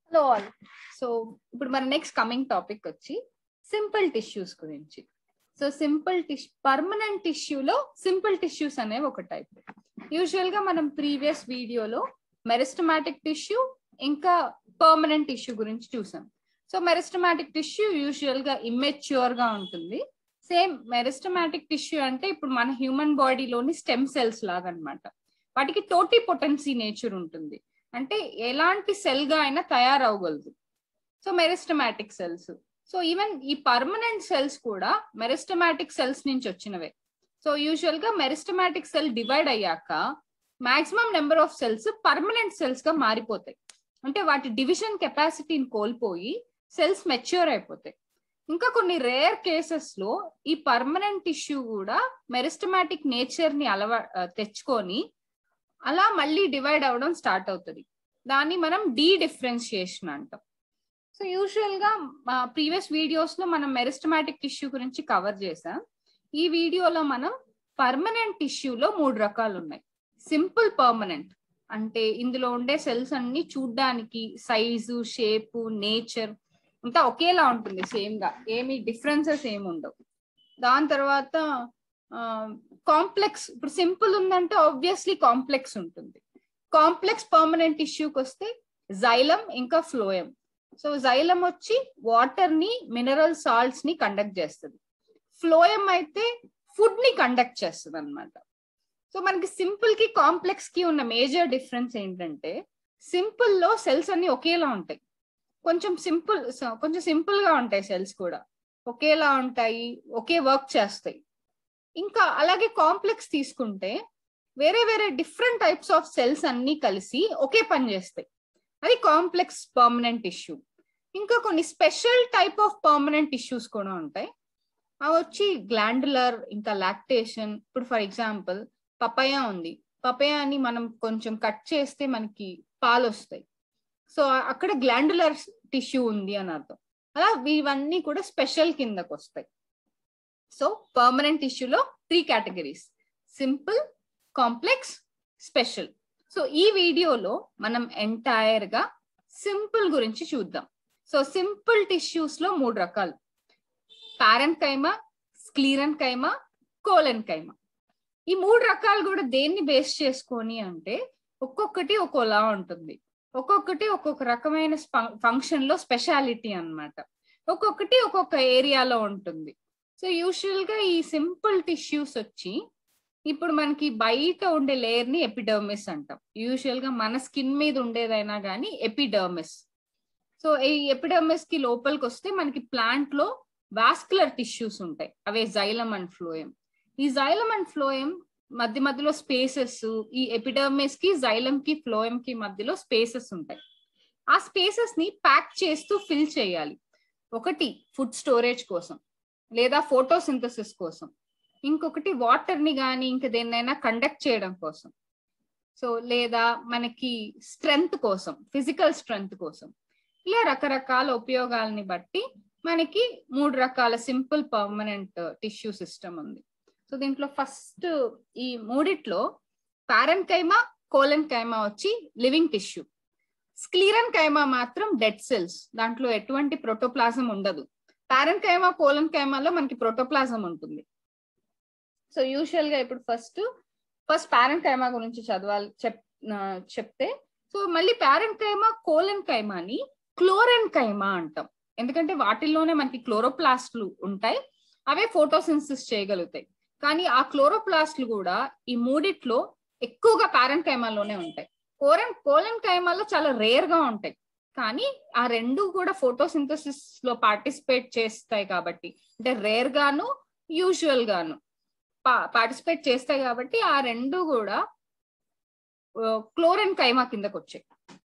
hello all so ఇప్పుడు మన next coming topic వచ్చి సింపుల్ టిష్యూస్ గురించి సో సింపుల్ టిష్యూ పర్మనెంట్ టిష్యూలో సింపుల్ టిష్యూస్ అనేవి ఒక టైప్ యూజువల్ గా మనం ప్రీవియస్ వీడియోలో మెరిస్టమాటిక్ టిష్యూ ఇంకా పర్మనెంట్ టిష్యూ గురించి చూసాం సో మెరిస్టమాటిక్ టిష్యూ యూజువల్ గా ఇమ్మెచ్యూర్ గా ఉంటుంది సేమ్ మెరిస్టమాటిక్ టిష్యూ అంటే ఇప్పుడు మన హ్యూమన్ బాడీలోని స్టెమ్ సెల్స్ లాగా అనమాట వాటికి టోటీ పొటెన్సీ నేచర్ ఉంటుంది అంటే ఎలాంటి సెల్ గా అయినా తయారవగలదు so meristematic cells so even ఈ పర్మనెంట్ సెల్స్ కూడా మెరిస్టమాటిక్ సెల్స్ నుంచి వచ్చినవే సో యూజువల్ గా మెరిస్టమాటిక్ సెల్ డివైడ్ అయ్యాక maximum number of cells permanent cells గా మారిపోతాయి అంటే వాటి డివిజన్ కెపాసిటీని కోల్పోయి సెల్స్ మెచ్యూర్ అయిపోతాయి ఇంకా కొన్ని రేర్ కేసెస్ లో ఈ పర్మనెంట్ టిష్యూ కూడా మెరిస్టమాటిక్ నేచర్ ని అలవా తెచ్చుకొని అలా మళ్ళీ డివైడ్ అవ్వడం స్టార్ట్ అవుతుంది దాన్ని మనం డీ డిఫరెన్షియేషన్ అంటాం సో యూజువల్ గా ప్రీవియస్ వీడియోస్ లో మనం మెరిస్టమాటిక్ టిష్యూ గురించి కవర్ చేసాం ఈ వీడియోలో మనం పర్మనెంట్ టిష్యూలో మూడు రకాలు ఉన్నాయి సింపుల్ పర్మనెంట్ అంటే ఇందులో ఉండే సెల్స్ అన్ని చూడ్డానికి సైజు షేపు నేచర్ అంతా ఒకేలా ఉంటుంది సేమ్ గా ఏమి డిఫరెన్సెస్ ఏమి ఉండవు దాని తర్వాత కాంప్లెక్స్ ఇప్పుడు సింపుల్ ఉందంటే ఆబ్వియస్లీ కాంప్లెక్స్ ఉంటుంది కాంప్లెక్స్ పర్మనెంట్ ఇష్యూకి వస్తే జైలం ఇంకా ఫ్లోయం సో జైలం వచ్చి వాటర్ ని మినరల్ సాల్ట్స్ ని కండక్ట్ చేస్తుంది ఫ్లోయం అయితే ఫుడ్ ని కండక్ట్ చేస్తుంది అనమాట సో మనకి సింపుల్ కి కాంప్లెక్స్ కి ఉన్న మేజర్ డిఫరెన్స్ ఏంటంటే సింపుల్ లో సెల్స్ అన్ని ఒకేలా ఉంటాయి కొంచెం సింపుల్ కొంచెం సింపుల్ గా ఉంటాయి సెల్స్ కూడా ఒకేలా ఉంటాయి ఒకే వర్క్ చేస్తాయి ఇంకా అలాగే కాంప్లెక్స్ తీసుకుంటే వేరే వేరే డిఫరెంట్ టైప్స్ ఆఫ్ సెల్స్ అన్ని కలిసి ఒకే పని చేస్తాయి అది కాంప్లెక్స్ పర్మనెంట్ ఇష్యూ ఇంకా కొన్ని special type of permanent tissues కూడా ఉంటాయి అవి వచ్చి గ్లాండులర్ ఇంకా లాక్టేషన్ ఇప్పుడు ఫర్ ఎగ్జాంపుల్ పపయ ఉంది పపయాని మనం కొంచెం కట్ చేస్తే మనకి పాలు వస్తాయి సో అక్కడ గ్లాండులర్ టిష్యూ ఉంది అని అర్థం అలా ఇవన్నీ కూడా స్పెషల్ కిందకు వస్తాయి సో పర్మనెంట్ టిష్యూలో three categories simple complex special so ఈ వీడియోలో మనం ఎంటైర్ గా సింపుల్ గురించి చూద్దాం సో సింపుల్ టిష్యూస్ లో మూడు రకాలు పారెంట్ కైమా స్క్లీరన్ కైమా కోలెన్ కైమా ఈ మూడు రకాలు కూడా దేన్ని బేస్ చేసుకొని అంటే ఒక్కొక్కటి ఒక్కోలా ఉంటుంది ఒక్కొక్కటి ఒక్కొక్క రకమైన ఫంక్షన్ లో స్పెషాలిటీ అనమాట ఒక్కొక్కటి ఒక్కొక్క ఏరియాలో ఉంటుంది సో యూజువల్ గా ఈ సింపుల్ టిష్యూస్ వచ్చి ఇప్పుడు మనకి బయట ఉండే లేయర్ ని ఎపిడర్మిస్ అంటాం యూజువల్ గా మన స్కిన్ మీద ఉండేదైనా కానీ ఎపిడర్మిస్ సో ఈ ఎపిడర్మిస్ కి లోపలికి వస్తే మనకి ప్లాంట్ లో వాస్కులర్ టిష్యూస్ ఉంటాయి అవే జైలం అండ్ ఫ్లోయం ఈ జైలం అండ్ ఫ్లోయం మధ్య మధ్యలో స్పేసెస్ ఈ ఎపిడర్మిస్ కి జైలం కి ఫ్లోయం కి మధ్యలో స్పేసెస్ ఉంటాయి ఆ స్పేసెస్ ని ప్యాక్ చేస్తూ ఫిల్ చేయాలి ఒకటి ఫుడ్ స్టోరేజ్ కోసం లేదా ఫోటోసింథసిస్ కోసం ఇంకొకటి వాటర్ ని కానీ ఇంక దేన్నైనా కండక్ట్ చేయడం కోసం సో లేదా మనకి స్ట్రెంగ్త్ కోసం ఫిజికల్ స్ట్రెంగ్త్ కోసం ఇలా రకరకాల ఉపయోగాలని బట్టి మనకి మూడు రకాల సింపుల్ పర్మనెంట్ టిష్యూ సిస్టమ్ ఉంది సో దీంట్లో ఫస్ట్ ఈ మూడిట్లో పారెన్ కైమా కోలన్ కైమా వచ్చి లివింగ్ టిష్యూ స్క్లీరన్ కైమా మాత్రం డెడ్ సెల్స్ దాంట్లో ఎటువంటి ప్రోటోప్లాజం ఉండదు పారెన్ కైమా కోలన్ కైమాలో మనకి ప్రోటోప్లాజం ఉంటుంది సో యూజువల్ గా ఇప్పుడు ఫస్ట్ ఫస్ట్ పారెంట్ కైమా గురించి చదవాలి చెప్ చెప్తే సో మళ్ళీ పారెంట్ కైమా కోలన్ కైమాని క్లోరెన్ కైమా అంటాం ఎందుకంటే వాటిల్లోనే మనకి క్లోరోప్లాస్ట్లు ఉంటాయి అవే ఫోటోసిన్సిస్ చేయగలుగుతాయి కానీ ఆ క్లోరోప్లాస్ట్లు కూడా ఈ మూడిట్లో ఎక్కువగా పారెంట్ కైమాలోనే ఉంటాయి కోరన్ కోలన్ కైమాలో చాలా రేర్ గా ఉంటాయి కానీ ఆ రెండు కూడా ఫోటోసింథసిస్ లో పార్టిసిపేట్ చేస్తాయి కాబట్టి అంటే రేర్ గాను యూజువల్ గాను పార్టిసిపేట్ చేస్తాయి కాబట్టి ఆ రెండు కూడా క్లోరెన్ కైమా కిందకు వచ్చాయి